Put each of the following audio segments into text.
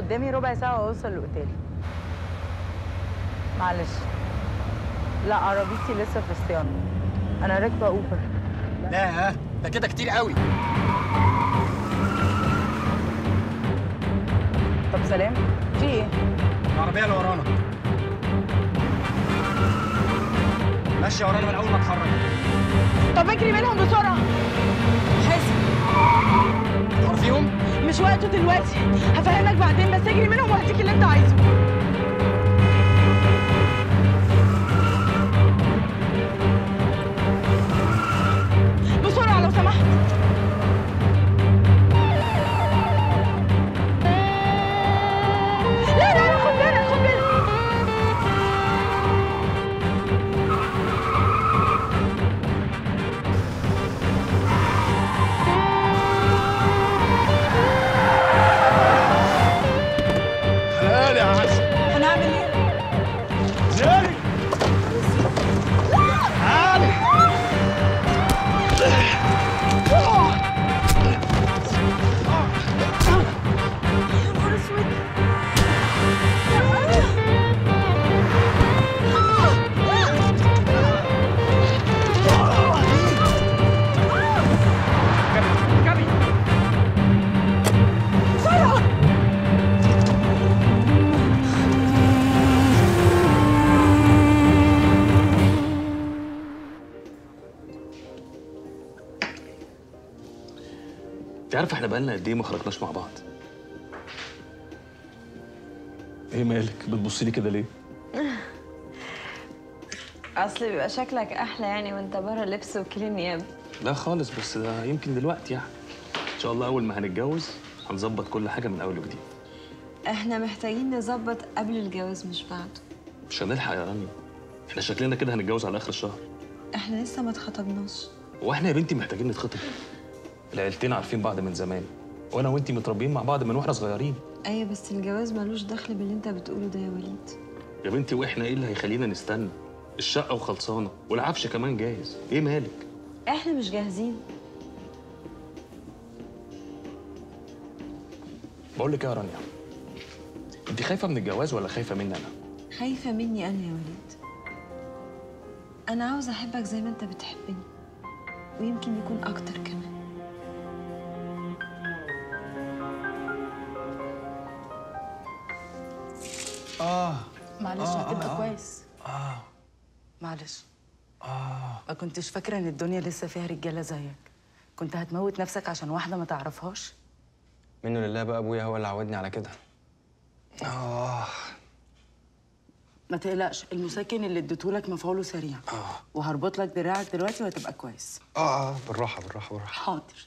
قدامي ربع ساعة وأوصل الأوتيل معلش لا عربيتي لسه في الصيانة أنا راكبة أوبر لا ده كده كتير قوي طب سلام في إيه؟ العربيه اللي ورانا ماشيه ورانا من اول ما اتحرك طب اجري منهم بسرعة حاسب تعرفيهم مش وقته دلوقتي هفهمك بعدين بس اجري منهم وهديك اللي انت عايزه بسرعة لو سمحت لا لا لا خد بالك خد بالك تعالى يا عسل هنعمل ايه؟ زيري تعالى يا نهار اسود جري انت عارف احنا بقالنا قد ايه ما خرجناش مع بعض ايه مالك بتبصي لي كده ليه اصل بيبقى شكلك احلى يعني وانت بره لبس وكريم ياب لا خالص بس ده يمكن دلوقتي يعني ان شاء الله اول ما هنتجوز هنظبط كل حاجه من اول وجديد احنا محتاجين نظبط قبل الجواز مش بعده مش هنلحق يا رانيا احنا شكلنا كده هنتجوز على اخر الشهر احنا لسه ما اتخطبناش واحنا يا بنتي محتاجين نتخطب العيلتين عارفين بعض من زمان وانا وانتي متربيين مع بعض من واحنا صغيرين ايوه بس الجواز ملوش دخل باللي انت بتقوله ده يا وليد يا بنتي واحنا ايه اللي هيخلينا نستنى الشقه وخلصانه والعفش كمان جاهز ايه مالك احنا مش جاهزين بقول لك إيه يا رانيا انت خايفه من الجواز ولا خايفه مني انا خايفه مني انا يا وليد انا عاوزه احبك زي ما انت بتحبني ويمكن يكون اكتر كمان اه معلش آه، هتبقى آه، آه. كويس اه معلش اه ما كنتش فاكرة إن الدنيا لسه فيها رجالة زيك كنت هتموت نفسك عشان واحدة ما تعرفهاش منه لله بقى ابويا هو اللي عودني على كده اه ما تقلقش المسكن اللي اديتهولك مفعوله سريع اه وهربط لك دراعك دلوقتي وهتبقى كويس اه اه بالراحه بالراحه بالراحه حاضر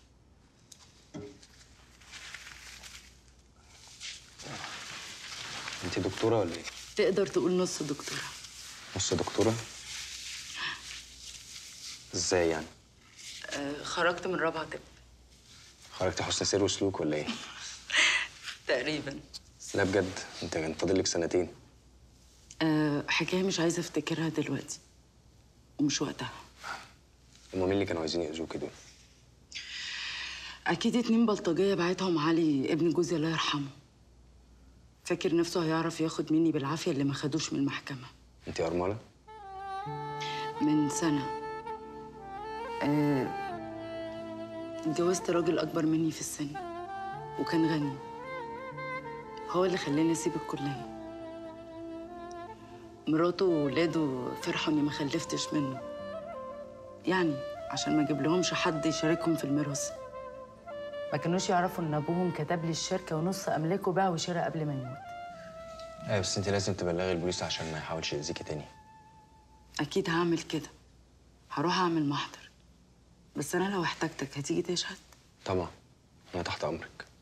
انت دكتوره ولا ايه تقدر تقول نص دكتورة نص دكتوره ازاي يعني آه خرجت من رابعة طب خرجت حسن سير وسلوك ولا ايه تقريبا لا بجد انت كان فاضل لك سنتين آه حكاية مش عايزة افتكرها دلوقتي ومش وقتها هما مين اللي كانوا عايزين يأذوكي دول أكيد اتنين بلطجية بعتهم علي ابن جوزي الله يرحمه فاكر نفسه هيعرف ياخد مني بالعافية اللي ما خدوش من المحكمة انت ارمله من سنة آه، اتجوزت راجل أكبر مني في السن وكان غني هو اللي خلاني أسيب الكلية مراته وولاده فرحوا إني ما خلفتش منه يعني عشان ما أجيب لهمش حد يشاركهم في الميراث ما كانوش يعرفوا إن أبوهم كتب لي الشركة ونص أملاكه باع وشراء قبل ما يموت ايوه بس انت لازم تبلغي البوليس عشان ما يحاولش يأذيكي تاني أكيد هعمل كده هروح أعمل محضر بس أنا لو احتجتك هتيجي تشهد طبعا انا تحت امرك